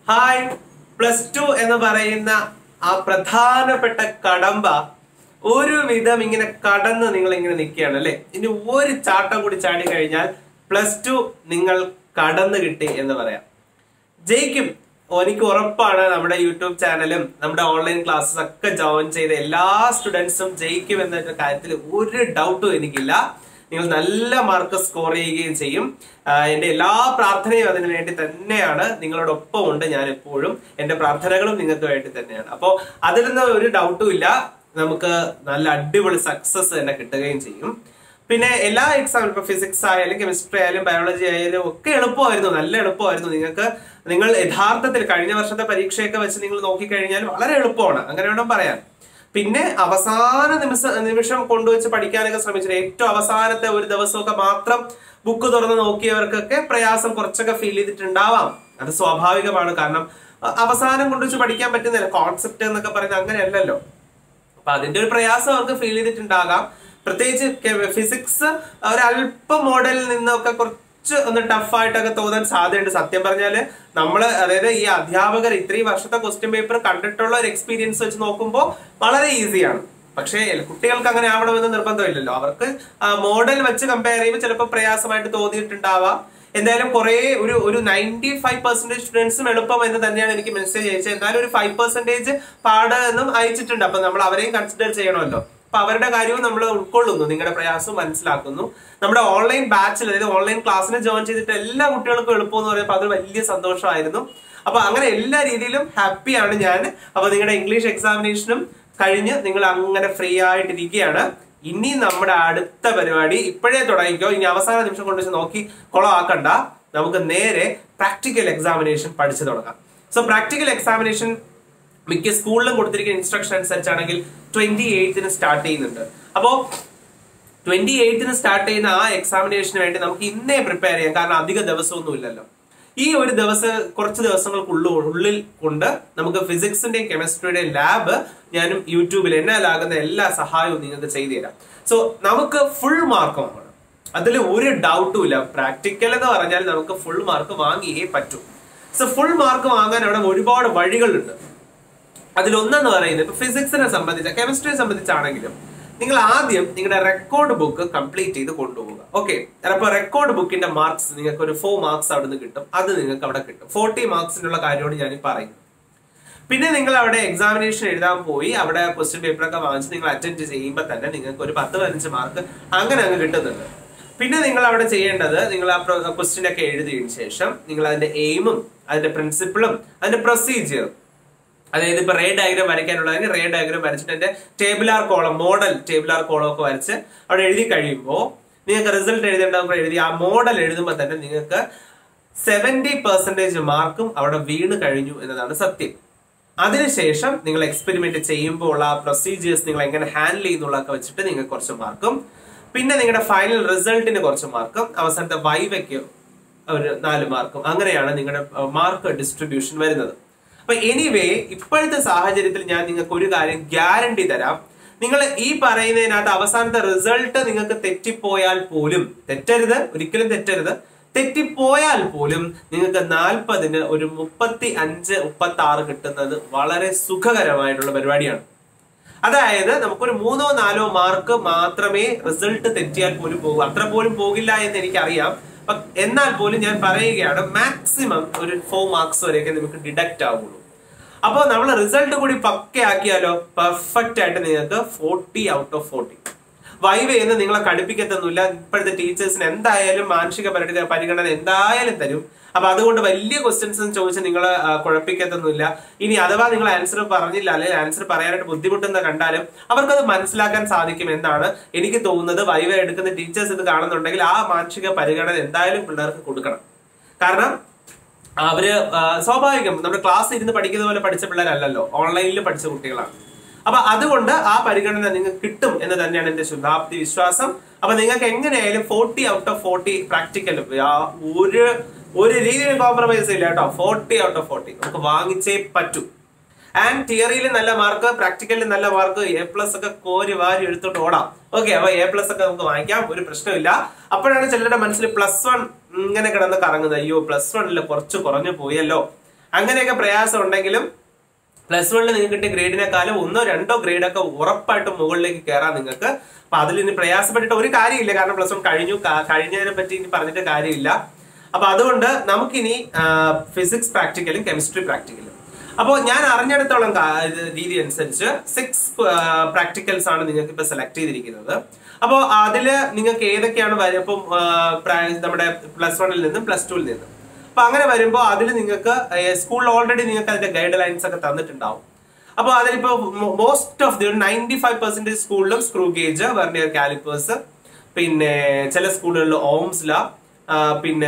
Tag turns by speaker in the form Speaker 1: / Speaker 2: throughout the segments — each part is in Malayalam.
Speaker 1: ഹായ് പ്ലസ് ടു എന്ന് പറയുന്ന ആ പ്രധാനപ്പെട്ട കടമ്പ ഒരുവിധം ഇങ്ങനെ കടന്ന് നിങ്ങൾ ഇങ്ങനെ നിൽക്കുകയാണ് അല്ലെ ഇനി ഒരു ചാട്ടം കൂടി ചാടി കഴിഞ്ഞാൽ പ്ലസ് ടു നിങ്ങൾ കടന്നു കിട്ടി എന്ന് പറയാം ജയിക്കും ഓ, എനിക്ക് ഉറപ്പാണ് നമ്മുടെ യൂട്യൂബ് ചാനലും നമ്മുടെ ഓൺലൈൻ ക്ലാസ്സസ് ഒക്കെ ജോയിൻ ചെയ്ത എല്ലാ സ്റ്റുഡൻസും ജയിക്കും എന്ന കാര്യത്തിൽ ഒരു ഡൗട്ടും എനിക്കില്ല നിങ്ങൾ നല്ല മാർക്ക് സ്കോർ ചെയ്യുകയും ചെയ്യും ആ, എന്റെ എല്ലാ പ്രാർത്ഥനയും അതിനു വേണ്ടി തന്നെയാണ് നിങ്ങളോടൊപ്പം ഉണ്ട് ഞാൻ എപ്പോഴും എന്റെ പ്രാർത്ഥനകളും നിങ്ങൾക്ക് വേണ്ടി തന്നെയാണ് അപ്പോൾ അതിലൊന്നും ഒരു ഡൗട്ടും ഇല്ല നമുക്ക് നല്ല അടിപൊളി സക്സസ് തന്നെ കിട്ടുകയും ചെയ്യും പിന്നെ എല്ലാ എക്സാം ഇപ്പൊ ഫിസിക്സ് ആയാലും കെമിസ്ട്രി ആയാലും ബയോളജി ആയാലും ഒക്കെ എളുപ്പമായിരുന്നു നല്ല എളുപ്പമായിരുന്നു നിങ്ങൾക്ക് നിങ്ങൾ യഥാർത്ഥത്തിൽ കഴിഞ്ഞ വർഷത്തെ പരീക്ഷയൊക്കെ വെച്ച് നിങ്ങൾ നോക്കിക്കഴിഞ്ഞാൽ വളരെ എളുപ്പമാണ് അങ്ങനെ വേണം പറയാൻ പിന്നെ അവസാന നിമിഷ നിമിഷം കൊണ്ടുവച്ച് പഠിക്കാനൊക്കെ ശ്രമിച്ചിട്ട് ഏറ്റവും അവസാനത്തെ ഒരു ദിവസമൊക്കെ മാത്രം ബുക്ക് തുറന്ന് നോക്കിയവർക്കൊക്കെ പ്രയാസം കുറച്ചൊക്കെ ഫീൽ ചെയ്തിട്ടുണ്ടാവാം അത് സ്വാഭാവികമാണ് കാരണം അ- അവസാനം കൊണ്ടുവച്ച് പഠിക്കാൻ പറ്റുന്നില്ല കോൺസെപ്റ്റ് എന്നൊക്കെ പറയുന്നത് അങ്ങനെയല്ലല്ലോ അപ്പൊ അതിന്റെ ഒരു പ്രയാസം അവർക്ക് ഫീൽ ചെയ്തിട്ടുണ്ടാകാം പ്രത്യേകിച്ച് ഫിസിക്സ് ഒരല്പം മോഡലിൽ നിന്നൊക്കെ കുറച്ച് ഒന്ന് ടഫായിട്ടൊക്കെ തോന്നാൻ സാധ്യതയുണ്ട് സത്യം പറഞ്ഞാല് നമ്മള് അതായത് ഈ അധ്യാപകർ ഇത്രയും വർഷത്തെ ക്വസ്റ്റ്യൻ പേപ്പർ കണ്ടിട്ടുള്ള ഒരു എക്സ്പീരിയൻസ് വെച്ച് നോക്കുമ്പോൾ വളരെ ഈസിയാണ് പക്ഷേ കുട്ടികൾക്ക് അങ്ങനെ ആവണമെന്ന് നിർബന്ധമില്ലല്ലോ അവർക്ക് മോഡൽ വെച്ച് കമ്പയർ ചെയ്യുമ്പോൾ ചിലപ്പോൾ പ്രയാസമായിട്ട് തോന്നിയിട്ടുണ്ടാവാം എന്തായാലും കുറെ ഒരു ഒരു നയൻറ്റി ഫൈവ് പെർസെന്റേജ് സ്റ്റുഡൻസും എളുപ്പം എന്ന് തന്നെയാണ് എനിക്ക് മെസ്സേജ് അയച്ചത് എന്നാലും ഒരു ഫൈവ് പെർസെന്റേജ് പാട് എന്നും അയച്ചിട്ടുണ്ട് അപ്പൊ നമ്മൾ അവരെയും കൺസിഡർ ചെയ്യണമല്ലോ അപ്പൊ അവരുടെ കാര്യവും നമ്മൾ ഉൾക്കൊള്ളുന്നു നിങ്ങളുടെ പ്രയാസവും മനസ്സിലാക്കുന്നു നമ്മുടെ ഓൺലൈൻ ബാച്ചിൽ അതായത് ഓൺലൈൻ ക്ലാസ്സിന് ജോയിൻ ചെയ്തിട്ട് എല്ലാ കുട്ടികൾക്കും എളുപ്പം എന്ന് പറയുമ്പോൾ അത് വലിയ സന്തോഷമായിരുന്നു അപ്പൊ അങ്ങനെ എല്ലാ രീതിയിലും ഹാപ്പിയാണ് ഞാൻ അപ്പൊ നിങ്ങളുടെ ഇംഗ്ലീഷ് എക്സാമിനേഷനും കഴിഞ്ഞ് നിങ്ങൾ അങ്ങനെ ഫ്രീ ആയിട്ടിരിക്കുകയാണ് ഇനി നമ്മുടെ അടുത്ത പരിപാടി ഇപ്പോഴേ തുടങ്ങിക്കോ ഇനി അവസാന നിമിഷം കൊണ്ട് വെച്ച് നോക്കി കുളമാക്കണ്ട നമുക്ക് നേരെ പ്രാക്ടിക്കൽ എക്സാമിനേഷൻ പഠിച്ചു തുടങ്ങാം സോ പ്രാക്ടിക്കൽ എക്സാമിനേഷൻ മിക്ക സ്കൂളിലും കൊടുത്തിരിക്കുന്ന ഇൻസ്ട്രക്ഷൻ അനുസരിച്ചാണെങ്കിൽ ട്വന്റി എയ്ത്തിന് സ്റ്റാർട്ട് ചെയ്യുന്നുണ്ട് അപ്പോ ട്വന്റി എയ്ത്തിന് സ്റ്റാർട്ട് ചെയ്യുന്ന ആ എക്സാമിനേഷന് വേണ്ടി നമുക്ക് ഇന്നേ പ്രിപ്പയർ ചെയ്യാം കാരണം അധിക ദിവസമൊന്നും ഇല്ലല്ലോ ഈ ഒരു ദിവസം കുറച്ച് ദിവസങ്ങൾക്കുള്ള ഉള്ളിൽ കൊണ്ട് നമുക്ക് ഫിസിക്സിന്റെയും കെമിസ്ട്രിയുടെയും ലാബ് ഞാനും യൂട്യൂബിൽ എന്നാലാകുന്ന എല്ലാ സഹായവും നിങ്ങൾക്ക് ചെയ്തു തരാം സോ നമുക്ക് ഫുൾ മാർക്ക് വാങ്ങണം അതിൽ ഒരു ഡൗട്ടും ഇല്ല പ്രാക്ടിക്കൽ എന്ന് പറഞ്ഞാൽ നമുക്ക് ഫുൾ മാർക്ക് വാങ്ങിയേ പറ്റൂ സോ ഫുൾ മാർക്ക് വാങ്ങാൻ അവിടെ ഒരുപാട് വഴികളുണ്ട് അതിലൊന്നെന്ന് പറയുന്നത് ഇപ്പൊ ഫിസിക്സിനെ സംബന്ധിച്ച കെമിസ്ട്രിയെ സംബന്ധിച്ചാണെങ്കിലും നിങ്ങൾ ആദ്യം നിങ്ങളുടെ റെക്കോർഡ് ബുക്ക് കംപ്ലീറ്റ് ചെയ്ത് കൊണ്ടുപോകുക ഓക്കെ അപ്പൊ റെക്കോർഡ് ബുക്കിന്റെ മാർക്സ് നിങ്ങൾക്ക് ഒരു ഫോർ മാർക്സ് അവിടെ നിന്ന് കിട്ടും അത് നിങ്ങൾക്ക് അവിടെ കിട്ടും ഫോർട്ടി മാർക്സിനുള്ള കാര്യമാണ് ഞാൻ ഈ പറയുന്നത് പിന്നെ നിങ്ങൾ അവിടെ എക്സാമിനേഷൻ എഴുതാൻ പോയി അവിടെ ക്വസ്റ്റ്യൻ പേപ്പർ ഒക്കെ വാങ്ങിച്ച് നിങ്ങൾ അറ്റൻഡ് ചെയ്യുമ്പോൾ തന്നെ നിങ്ങൾക്ക് ഒരു പത്ത് പതിനഞ്ച് മാർക്ക് അങ്ങനെ അങ്ങ് കിട്ടുന്നുണ്ട് പിന്നെ നിങ്ങൾ അവിടെ ചെയ്യേണ്ടത് നിങ്ങൾ ആ ക്വസ്റ്റ്യൻ ഒക്കെ എഴുതിയതിനു ശേഷം നിങ്ങൾ അതിന്റെ എയിമും അതിന്റെ പ്രിൻസിപ്പിളും അതിന്റെ പ്രൊസീജിയറും അതായത് ഇപ്പൊ റേ ഡയഗ്രാം വരയ്ക്കാനുള്ളതിന് റേ ഡയഗ്രാം വരച്ചിട്ട് എന്റെ tabular column model tabular column ഒക്കെ വരച്ച് അവിടെ എഴുതി കഴിയുമ്പോൾ നിങ്ങൾക്ക് റിസൾട്ട് എഴുതേണ്ടതൊക്കെ എഴുതി ആ മോഡൽ എഴുതുമ്പോൾ തന്നെ നിങ്ങൾക്ക് സെവന്റി പെർസെന്റേജ് മാർക്കും അവിടെ വീണ് കഴിഞ്ഞു എന്നതാണ് സത്യം അതിനുശേഷം നിങ്ങൾ എക്സ്പെരിമെന്റ് ചെയ്യുമ്പോൾ ഉള്ള ആ പ്രൊസീജിയേഴ്സ് നിങ്ങൾ എങ്ങനെ ഹാൻഡിൽ ചെയ്യുന്നുള്ളതൊക്കെ വെച്ചിട്ട് നിങ്ങൾക്ക് കുറച്ച് മാർക്കും പിന്നെ നിങ്ങളുടെ ഫൈനൽ റിസൾട്ടിന് കുറച്ച് മാർക്കും അവസാനത്തെ വൈവയ്ക്ക് ഒരു നാല് മാർക്കും അങ്ങനെയാണ് നിങ്ങളുടെ മാർക്ക് ഡിസ്ട്രിബ്യൂഷൻ വരുന്നത് അപ്പൊ എനിവേ ഇപ്പോഴത്തെ സാഹചര്യത്തിൽ ഞാൻ നിങ്ങൾക്ക് ഒരു കാര്യം ഗ്യാരണ്ടി തരാം നിങ്ങൾ ഈ പറയുന്നതിനകത്ത് അവസാനത്തെ റിസൾട്ട് നിങ്ങൾക്ക് തെറ്റിപ്പോയാൽ പോലും തെറ്റരുത് ഒരിക്കലും തെറ്റരുത് തെറ്റിപ്പോയാൽ പോലും നിങ്ങൾക്ക് നാൽപ്പതിന് ഒരു മുപ്പത്തി അഞ്ച് മുപ്പത്തി ആറ് കിട്ടുന്നത് വളരെ സുഖകരമായിട്ടുള്ള പരിപാടിയാണ് അതായത് നമുക്കൊരു മൂന്നോ നാലോ മാർക്ക് മാത്രമേ റിസൾട്ട് തെറ്റിയാൽ പോലും പോകൂ അത്ര പോലും പോകില്ല എന്ന് എനിക്കറിയാം പ- എന്നാൽ പോലും ഞാൻ പറയുകയാണ് മാക്സിമം ഒരു ഫോർ മാർക്സ് വരെയൊക്കെ നമുക്ക് ഡിഡക്റ്റ് ആവുള്ളൂ അപ്പോൾ നമ്മൾ റിസൾട്ട് കൂടി പക്കയാക്കിയാലോ പെർഫെക്റ്റ് ആയിട്ട് നിങ്ങൾക്ക് forty out of forty viva ചെയ്യുന്ന നിങ്ങളെ കടുപ്പിക്കത്തൊന്നുമില്ല ഇപ്പോഴത്തെ ടീച്ചേഴ്സിന് എന്തായാലും മാനസിക പരിഗണന പരിഗണന എന്തായാലും തരും അപ്പൊ അതുകൊണ്ട് വലിയ ക്വസ്റ്റ്യൻസ് ചോദിച്ച് നിങ്ങൾ കുഴപ്പിക്കത്തൊന്നുമില്ല ഇനി അഥവാ നിങ്ങൾ ആൻസർ പറഞ്ഞില്ല അല്ലെങ്കിൽ ആൻസർ പറയാനായിട്ട് ബുദ്ധിമുട്ടെന്ന് കണ്ടാലും അവർക്കത് മനസ്സിലാക്കാൻ സാധിക്കും എന്നാണ് എനിക്ക് തോന്നുന്നത് വൈവ എടുക്കുന്ന ടീച്ചേഴ്സ് ഇത് കാണുന്നുണ്ടെങ്കിൽ ആ മാനസിക പരിഗണന എന്തായാലും പിള്ളേർക്ക് കൊടുക്കണം കാരണം അവര് ആ, സ്വാഭാവികം നമ്മുടെ ക്ലാസ് ഇരുന്ന് പഠിക്കുന്ന പോലെ പഠിച്ച പിള്ളേരല്ലല്ലോ ഓൺലൈനിൽ പഠിച്ച കുട്ടികളാണ് അപ്പൊ അതുകൊണ്ട് ആ പരിഗണന നിങ്ങൾക്ക് കിട്ടും എന്ന് തന്നെയാണ് എന്റെ ശുദ്ധാപ്തി വിശ്വാസം അപ്പൊ നിങ്ങൾക്ക് എങ്ങനെയായാലും forty out of forty practical ഒരു ഒരു രീതിയിലും കോംപ്രമൈസ് ഇല്ല കേട്ടോ ഫോർട്ടി ഔട്ട് ഓഫ് ഫോർട്ടി നമുക്ക് വാങ്ങിച്ചേ പറ്റൂ ആൻഡ് തിയറിയിൽ നല്ല മാർക്ക് പ്രാക്ടിക്കലിൽ നല്ല മാർക്ക് എ പ്ലസ് ഒക്കെ കോരി വാരി എടുത്തോണ്ട് ഓടാം ഓക്കെ അപ്പൊ എ പ്ലസ് ഒക്കെ നമുക്ക് വാങ്ങിക്കാം ഒരു പ്രശ്നമില്ല അപ്പോഴാണ് ചിലരുടെ മനസ്സിൽ പ്ലസ് വൺ ഇങ്ങനെ കിടന്ന് കറങ്ങുന്നത് അയ്യോ പ്ലസ് വണ്ണിൽ കുറച്ച് കുറഞ്ഞു പോയല്ലോ അങ്ങനെയൊക്കെ പ്രയാസം ഉണ്ടെങ്കിലും പ്ലസ് വണ്ണിൽ നിങ്ങൾക്ക് കിട്ടിയ ഗ്രേഡിനെക്കാളും ഒന്നോ രണ്ടോ ഗ്രേഡൊക്കെ ഉറപ്പായിട്ടും മുകളിലേക്ക് കയറാൻ നിങ്ങൾക്ക് അപ്പൊ അതിൽ ഇനി പ്രയാസപ്പെട്ടിട്ട് ഒരു കാര്യമില്ല കാരണം പ്ലസ് വൺ കഴിഞ്ഞു ക- കഴിഞ്ഞതിനെ പറ്റി ഇനി പറഞ്ഞിട്ട് കാര്യമില്ല അപ്പൊ അതുകൊണ്ട് നമുക്കിനി ഫിസിക്സ് പ്രാക്ടിക്കലും കെമിസ്ട്രി പ്രാക്ടിക്കലും അപ്പോൾ ഞാൻ അറിഞ്ഞെടുത്തോളം കാ- ഇത് രീതി അനുസരിച്ച് സിക്സ് പ്രാക്ടിക്കൽസ് ആണ് നിങ്ങൾക്ക് ഇപ്പൊ സെലക്ട് ചെയ്തിരിക്കുന്നത് അപ്പോൾ അതില് നിങ്ങൾക്ക് ഏതൊക്കെയാണ് വരും ഇപ്പം ആ, പ്രാ- നമ്മുടെ പ്ലസ് വണ്ണിൽ നിന്നും പ്ലസ് ടുവിൽ നിന്നും അപ്പൊ അങ്ങനെ വരുമ്പോൾ അതിൽ നിങ്ങൾക്ക് സ്കൂളിൽ ഓൾറെഡി നിങ്ങൾക്ക് അതിന്റെ ഗൈഡ് ലൈൻസ് ഒക്കെ തന്നിട്ടുണ്ടാവും അപ്പൊ അതിലിപ്പോ most of the ninety five percentage സ്കൂളിലും സ്ക്രൂ ഗേജ് വെർണിയർ കാലിപ്പേഴ്സ് പിന്നെ ചില സ്കൂളുകളിൽ ഓംസ് ല പിന്നെ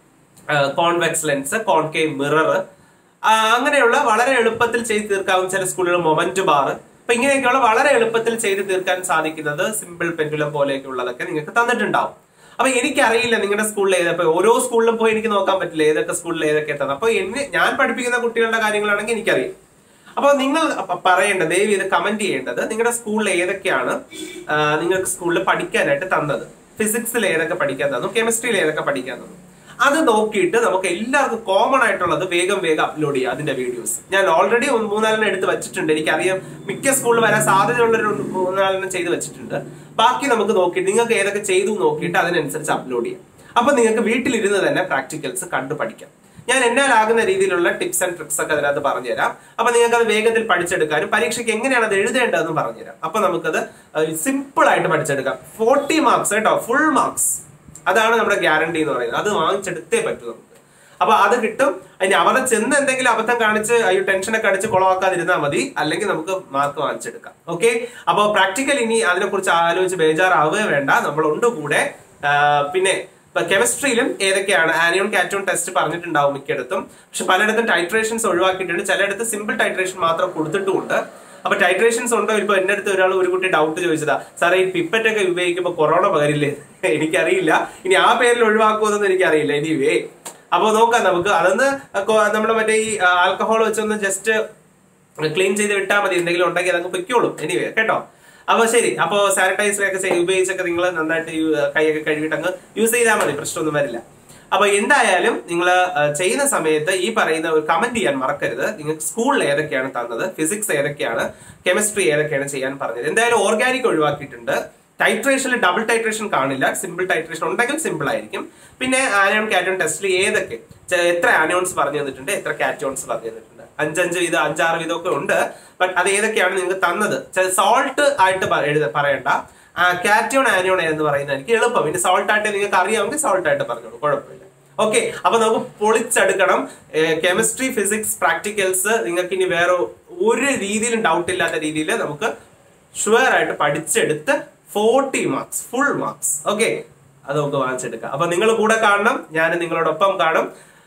Speaker 1: കോൺവെക്സ് ലെൻസ് കോൺകേവ് മിറർ അങ്ങനെയുള്ള വളരെ എളുപ്പത്തിൽ ചെയ്ത് തീർക്കാവുന്ന ചില സ്കൂളുകൾ മൊമെന്റ് ബാർ അപ്പൊ ഇങ്ങനെയൊക്കെയുള്ള വളരെ എളുപ്പത്തിൽ ചെയ്ത് തീർക്കാൻ സാധിക്കുന്നത് സിമ്പിൾ പെൻഡുലം പോലെയൊക്കെ ഉള്ളതൊക്കെ നിങ്ങൾക്ക് തന്നിട്ടുണ്ടാവും അപ്പൊ എനിക്കറിയില്ല നിങ്ങളുടെ സ്കൂളിൽ ഏതൊക്കെ ഓരോ സ്കൂളിലും പോയി എനിക്ക് നോക്കാൻ പറ്റില്ല ഏതൊക്കെ സ്കൂളിൽ ഏതൊക്കെ എത്തുന്നത് അപ്പൊ എന്നെ ഞാൻ പഠിപ്പിക്കുന്ന കുട്ടികളുടെ കാര്യങ്ങളാണെങ്കിൽ എനിക്കറിയാം അപ്പൊ നിങ്ങൾ പ- പറയേണ്ടത് ദയവ് ഇത് കമന്റ് ചെയ്യേണ്ടത് നിങ്ങളുടെ സ്കൂളിൽ ഏതൊക്കെയാണ് ആ, നിങ്ങൾക്ക് സ്കൂളിൽ പഠിക്കാനായിട്ട് തന്നത് ഫിസിക്സിൽ ഏതൊക്കെ പഠിക്കാൻ തന്നു കെമിസ്ട്രിയിൽ ഏതൊക്കെ പഠിക്കാൻ തന്നു അത് നോക്കിയിട്ട് നമുക്ക് എല്ലാവർക്കും കോമൺ ആയിട്ടുള്ളത് വേഗം വേഗം അപ്ലോഡ് ചെയ്യാം അതിന്റെ വീഡിയോസ് ഞാൻ ഓൾറെഡി മൂന്നാലെണ്ണം എടുത്ത് വെച്ചിട്ടുണ്ട് എനിക്കറിയാം മിക്ക സ്കൂളിൽ വരാൻ സാധ്യതയുള്ള ഒരു മൂന്നാലെണ്ണം ചെയ്ത് വെച്ചിട്ടുണ്ട് ബാക്കി നമുക്ക് നോക്കിയിട്ട് നിങ്ങൾക്ക് ഏതൊക്കെ ചെയ്തു നോക്കിയിട്ട് അതിനനുസരിച്ച് അപ്ലോഡ് ചെയ്യാം അപ്പൊ നിങ്ങൾക്ക് വീട്ടിലിരുന്ന് തന്നെ പ്രാക്ടിക്കൽസ് കണ്ടു പഠിക്കാം ഞാൻ എന്നാലാകുന്ന രീതിയിലുള്ള ടിപ്സ് ആൻഡ് ട്രിക്സ് ഒക്കെ അതിനകത്ത് പറഞ്ഞുതരാം അപ്പൊ നിങ്ങൾക്ക് അത് വേഗത്തിൽ പഠിച്ചെടുക്കാനും പരീക്ഷയ്ക്ക് എങ്ങനെയാണ് അത് എഴുതേണ്ടതെന്ന് പറഞ്ഞുതരാം അപ്പൊ നമുക്കത് സിമ്പിൾ ആയിട്ട് പഠിച്ചെടുക്കാം ഫോർട്ടി മാർക്സ് കേട്ടോ ഫുൾ മാർക്സ് അതാണ് നമ്മുടെ ഗ്യാരണ്ടി എന്ന് പറയുന്നത് അത് വാങ്ങിച്ചെടുത്തേ പറ്റൂ നമുക്ക് അപ്പൊ അത് കിട്ടും അതിന് അവിടെ ചെന്ന് എന്തെങ്കിലും അബദ്ധം കാണിച്ച് അയ്യോ ടെൻഷനൊക്കെ അടിച്ച് കുളവാക്കാതിരുന്നാൽ മതി അല്ലെങ്കിൽ നമുക്ക് മാർക്ക് വാങ്ങിച്ചെടുക്കാം ഓക്കെ അപ്പോൾ പ്രാക്ടിക്കൽ ഇനി അതിനെക്കുറിച്ച് ആലോചിച്ച് ബേജാറാവുകയോ വേണ്ട നമ്മളുണ്ട് കൂടെ ആ, പിന്നെ ഇപ്പൊ കെമിസ്ട്രിയിലും ഏതൊക്കെയാണ് ആനിയോൺ കാറ്റോൺ ടെസ്റ്റ് പറഞ്ഞിട്ടുണ്ടാവും മിക്കയിടത്തും പക്ഷെ പലയിടത്തും ടൈട്രേഷൻസ് ഒഴിവാക്കിയിട്ടുണ്ട് ചിലയിടത്ത് സിമ്പിൾ ടൈട്രേഷൻ മാത്രം കൊടുത്തിട്ടുമുണ്ട് അപ്പൊ ടൈട്രേഷൻസ് ഉണ്ടോ ഇപ്പൊ എന്റെ അടുത്ത് ഒരാൾ ഒരു കുട്ടി ഡൗട്ട് ചോദിച്ചതാ സാറേ ഈ പിപ്പറ്റ് ഒക്കെ ഉപയോഗിക്കുമ്പോൾ കൊറോണ പകരില്ലേ എനിക്കറിയില്ല ഇനി ആ പേരിൽ ഒഴിവാക്കുമെന്നൊന്നും എനിക്കറിയില്ല എനിവേ അപ്പൊ നോക്കാം നമുക്ക് അതൊന്ന് നമ്മൾ മറ്റേ ഈ ആൽക്കഹോൾ വെച്ചൊന്ന് ജസ്റ്റ് ക്ലീൻ ചെയ്ത് വിട്ടാൽ മതി എന്തെങ്കിലും ഉണ്ടെങ്കിൽ അതങ്ങ് പൊയ്ക്കോളും എനിവേ കേട്ടോ അപ്പൊ ശരി അപ്പൊ സാനിറ്റൈസർ ഒക്കെ ചെയ്ത് ഉപയോഗിച്ചൊക്കെ നിങ്ങൾ നന്നായിട്ട് യു- കൈയൊക്കെ കഴുകിയിട്ട് അങ്ങ് യൂസ് ചെയ്താൽ മതി പ്രശ്നമൊന്നും വരില്ല അപ്പൊ എന്തായാലും നിങ്ങൾ ചെയ്യുന്ന സമയത്ത് ഈ പറയുന്ന ഒരു കമന്റ് ചെയ്യാൻ മറക്കരുത് നിങ്ങൾക്ക് സ്കൂളിൽ ഏതൊക്കെയാണ് തന്നത് ഫിസിക്സ് ഏതൊക്കെയാണ് കെമിസ്ട്രി ഏതൊക്കെയാണ് ചെയ്യാൻ പറഞ്ഞത് എന്തായാലും ഓർഗാനിക് ഒഴിവാക്കിയിട്ടുണ്ട് ടൈട്രേഷനിൽ ഡബിൾ ടൈട്രേഷൻ കാണില്ല സിമ്പിൾ ടൈട്രേഷൻ ഉണ്ടെങ്കിൽ സിമ്പിൾ ആയിരിക്കും പിന്നെ ആനിയോൺ കാറ്റോൺ ടെസ്റ്റിൽ ഏതൊക്കെ ചെ- എത്ര ആനിയോൺസ് പറഞ്ഞു തന്നിട്ടുണ്ട് എത്ര കാറ്റോൺസ് പറഞ്ഞു തന്നിട്ടുണ്ട് അഞ്ചഞ്ച് വീതം അഞ്ചാറ് വീതം ഒക്കെ ഉണ്ട് ബട്ട് അത് ഏതൊക്കെയാണ് നിങ്ങൾക്ക് തന്നത് സോൾട്ട് ആയിട്ട് പ- എഴുത പറയണ്ട കാറ്റോൺ ആനിയോൺ എന്ന് പറയുന്നത് എനിക്ക് എളുപ്പം ഇനി സോൾട്ട് ആയിട്ട് നിങ്ങൾക്ക് അറിയാമെങ്കിൽ സോൾട്ട് ആയിട്ട് പറഞ്ഞോളൂ കുഴപ്പമില്ല ഓക്കെ അപ്പൊ നമുക്ക് പൊളിച്ചെടുക്കണം കെമിസ്ട്രി ഫിസിക്സ് പ്രാക്ടിക്കൽസ് നിങ്ങൾക്ക് ഇനി വേറെ ഒരു രീതിയിലും ഡൗട്ട് ഇല്ലാത്ത രീതിയിൽ നമുക്ക് ഷുവർ ആയിട്ട് പഠിച്ചെടുത്ത് forty marks full marks okay അത് നമുക്ക് വാങ്ങിച്ചെടുക്കാം അപ്പൊ നിങ്ങൾ കൂടെ കാണണം ഞാൻ നിങ്ങളോടൊപ്പം കാണും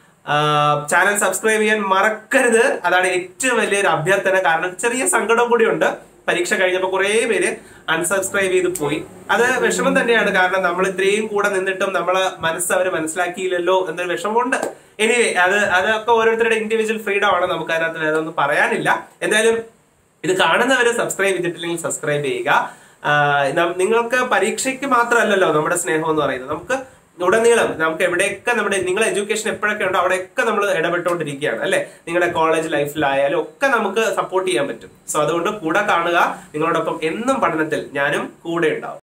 Speaker 1: ചാനൽ സബ്സ്ക്രൈബ് ചെയ്യാൻ മറക്കരുത് അതാണ് ഏറ്റവും വലിയൊരു അഭ്യർത്ഥന കാരണം ചെറിയ സങ്കടം കൂടിയുണ്ട് പരീക്ഷ കഴിഞ്ഞപ്പോൾ കുറേ പേര് അൺസബ്സ്ക്രൈബ് ചെയ്ത് പോയി അത് വിഷമം തന്നെയാണ് കാരണം നമ്മൾ ഇത്രയും കൂടെ നിന്നിട്ടും നമ്മളെ മനസ്സ് അവർ മനസ്സിലാക്കിയില്ലല്ലോ എന്നൊരു വിഷമമുണ്ട് എനിവേ അത് അതൊക്കെ ഓരോരുത്തരുടെ ഇൻഡിവിജ്വൽ ഫ്രീഡം ആണ് നമുക്ക് അതിനകത്ത് വേറെ ഒന്നും പറയാനില്ല എന്തായാലും ഇത് കാണുന്നവര് സബ്സ്ക്രൈബ് ചെയ്തിട്ടില്ലെങ്കിൽ സബ്സ്ക്രൈബ് ചെയ്യുക ആ, നം- നിങ്ങൾക്ക് പരീക്ഷയ്ക്ക് മാത്രമല്ലല്ലോ നമ്മുടെ സ്നേഹം എന്ന് പറയുന്നത് നമുക്ക് ഉടനീളം നമുക്ക് എവിടെയൊക്കെ നമ്മുടെ നിങ്ങളെ എഡ്യൂക്കേഷൻ എപ്പോഴൊക്കെ ഉണ്ടോ അവിടെയൊക്കെ നമ്മൾ ഇടപെട്ടുകൊണ്ടിരിക്കുകയാണ് അല്ലെ നിങ്ങളുടെ കോളേജ് ലൈഫിലായാലും ഒക്കെ നമുക്ക് സപ്പോർട്ട് ചെയ്യാൻ പറ്റും സോ അതുകൊണ്ട് കൂടെ കാണുക നിങ്ങളോടൊപ്പം എന്നും പഠനത്തിൽ ഞാനും കൂടെ ഉണ്ടാവും